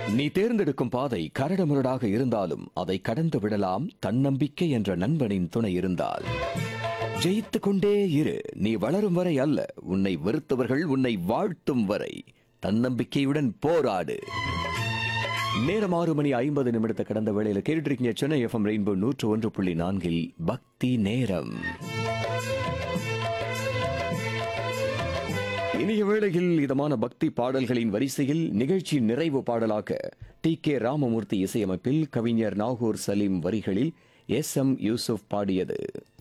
நீ தேர்ந்தெடுக்கும் பாதை கரடுமுரடாக இருந்தாலும் அதை கடந்து விடலாம் தன்னம்பிக்கை என்ற நண்பனின் துணை இருந்தால் ஜெயித்துக் கொண்டே இரு நீ வளரும் வரை அல்ல உன்னை வெறுத்தவர்கள் உன்னை வாழ்த்தும் வரை தன்னம்பிக்கையுடன் போராடு நேரம் ஆறு மணி ஐம்பது நிமிடத்தை கடந்த வேளையில கேட்டுட்டு இருக்கீங்க சென்னை எஃப்எம் ரெயின்போ நூற்று ஒன்று புள்ளி நான்கில் பக்தி நேரம் இனிய வேளையில் இதமான பக்தி பாடல்களின் வரிசையில் நிகழ்ச்சி நிறைவு பாடலாக டி கே ராமமூர்த்தி இசையமைப்பில் கவிஞர் நாகூர் சலீம் வரிகளில் எஸ் எம் யூசுப் பாடியது